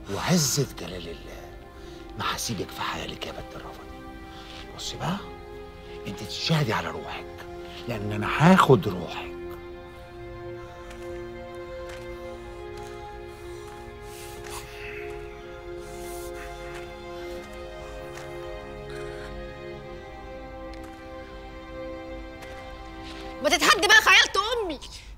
وعزة جلال الله ما هسيبك في حالك يا بنت الرفض بصي بقى انت تشهدي على روحك لان انا هاخد روحك ما تتهد بقى خيالة امي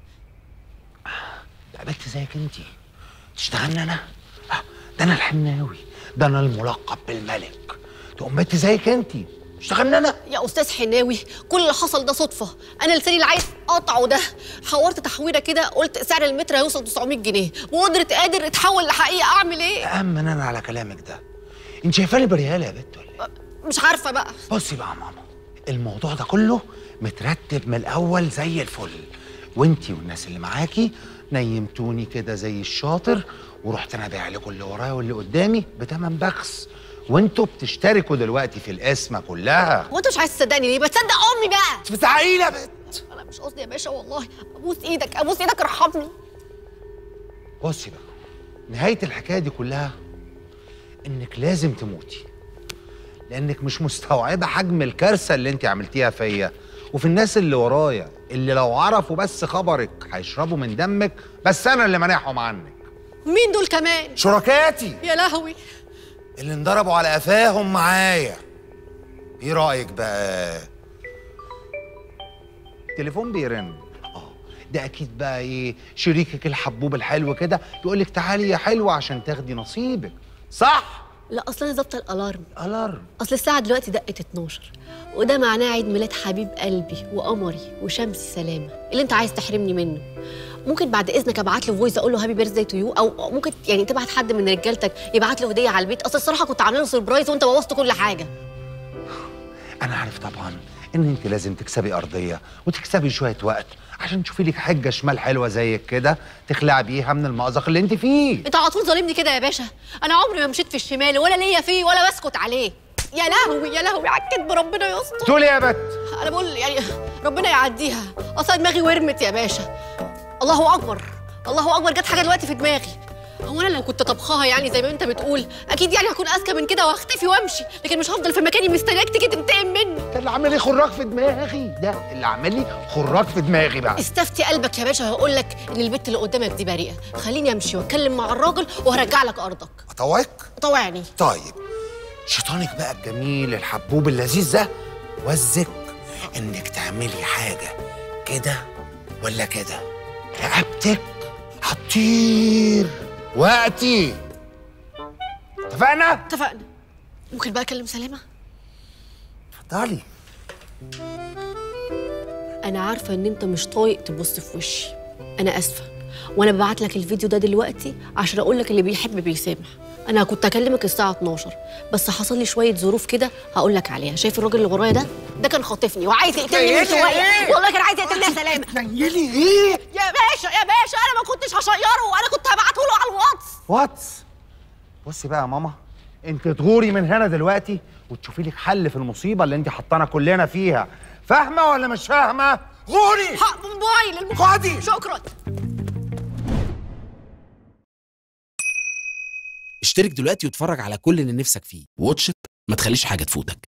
ده بنت زيك انت تشتغلني انا آه، ده انا الحناوي ده انا الملقب بالملك تقوم بنت زيك انت تشتغلني انا يا استاذ حناوي كل اللي حصل ده صدفه انا لساني اللي عايز اقطعه ده حورت تحويره كده قلت سعر المتر هيوصل 900 جنيه وقدرت قادر اتحول لحقيقه اعمل ايه أأمن أنا على كلامك ده أنت شايفاني بريالة يا بنت ولا إيه؟ مش عارفه بقى بصي بقى يا ماما الموضوع ده كله مترتب من الأول زي الفل وأنتي والناس اللي معاكي نيمتوني كده زي الشاطر ورحت أنا بايع لكم اللي ورايا واللي قدامي بتمن بخس وانتوا بتشتركوا دلوقتي في القسمة كلها هو انت مش عايز تصدقني ليه بتصدق امي بقى بتزعقي يا بنت انا مش قصدي يا باشا والله ابوس ايدك ابوس ايدك ارحمني بصي بقى نهاية الحكاية دي كلها إنك لازم تموتي لأنك مش مستوعبة حجم الكارثة اللي أنت عملتيها فيا وفي الناس اللي ورايا اللي لو عرفوا بس خبرك هيشربوا من دمك بس أنا اللي مانعهم عنك مين دول كمان شركاتي يا لهوي اللي انضربوا على قفاهم معايا ايه رأيك بقى؟ تليفون بيرن اه ده اكيد بقى ايه شريكك الحبوب الحلو كده يقول لك تعالي يا حلوه عشان تاخدي نصيبك صح لا اصل انا ظابطه الالارم الارم اصل الساعه دلوقتي دقت 12 وده معناه عيد ميلاد حبيب قلبي وقمري وشمسي سلامه اللي انت عايز تحرمني منه ممكن بعد اذنك ابعت له فويس اقول له هابي بيرثداي تو يو او ممكن يعني تبعت حد من رجالتك يبعت له هديه على البيت اصل الصراحه كنت عامله له سربرايز وانت بوظت كل حاجه انا عارف طبعا ان انت لازم تكسبي ارضيه وتكسبي شويه وقت عشان تشوفي لك حجه شمال حلوه زيك كده تخلعي بيها من المأزق اللي انت فيه انت على طول ظالمني كده يا باشا انا عمري ما مشيت في الشمال ولا ليا فيه ولا بسكت عليه يا لهوي يا لهوي على الكدب ربنا يستر تقولي يا بت انا بقول يعني ربنا يعديها اصلا دماغي ورمت يا باشا الله اكبر الله اكبر جت حاجه دلوقتي في دماغي هو انا لو كنت طبخها يعني زي ما انت بتقول اكيد يعني هكون اذكى من كده واختفي وامشي لكن مش هفضل في مكاني مستنياك تيجي تنتقم مني ده اللي عامل لي خراج في دماغي ده اللي عامل لي خراج في دماغي بقى استفتي قلبك يا باشا هقول لك ان البت اللي قدامك دي بريئه خليني امشي واتكلم مع الراجل وهرجع لك ارضك اطوعك طوعني طيب شيطانك بقى الجميل الحبوب اللذيذ ده وزك انك تعملي حاجه كده ولا كده رقبتك هتطير وقتي اتفقنا؟ اتفقنا ممكن بقى اكلم سلامه اتفضلي انا عارفه ان انت مش طايق تبص في وشي انا اسفه وانا ببعت لك الفيديو ده دلوقتي عشان اقول لك اللي بيحب بيسامح انا كنت اكلمك الساعه 12 بس حصل لي شويه ظروف كده هقول لك عليها شايف الراجل اللي ورايا ده ده كان خاطفني وعايز يقتلني من شويه والله كان عايز يقتلني يا سلامه تنيلي ايه؟ يا باشا يا باشا انا ما كنتش هشيره انا كنت هبعته له على الواتس واتس بصي بقى يا ماما انت تغوري من هنا دلوقتي وتشوفي لك حل في المصيبه اللي انت حطانا كلنا فيها فاهمه ولا مش فاهمه غوري حق موبايل المخ... خدي. شكرا اشترك دلوقتي واتفرج على كل اللي نفسك فيه واتش إت، ما تخليش حاجة تفوتك